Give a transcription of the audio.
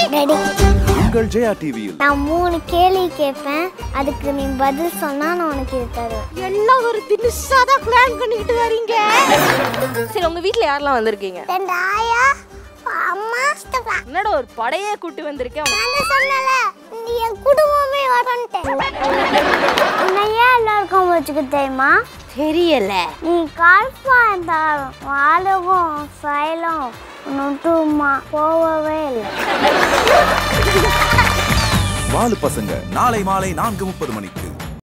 ready உங்கள் ஜெயா டிவியில் நான் மூணு கேள்வி கேட்பேன் அதுக்கு நீ பதில் சொன்னா நான் உனக்கு இது தருவேன் எல்லாம் ஒரு தினுசா தான் பிளான் பண்ணிக்கிட்டு வரீங்க சரி உங்க வீட்ல யாரெல்லாம் வந்திருக்கீங்க ரெண்டு ஆயா அம்மா சித்தப்பா என்னடா ஒரு படையே கூட்டி வந்திருக்கேன் நான் தான் சொன்னல நீ என் குடும்பமே வரன்ட்டேன் உன்னை ஏன் எல்லாருக்கும் வச்சுக்க தெரியுமா தெரியல நீ கால்பா இருந்தாலும் அழகும் சைலம் நொட்டுமா போகவே இல்லை வாலு பசங்க நாளை மாலை நான்கு முப்பது மணிக்கு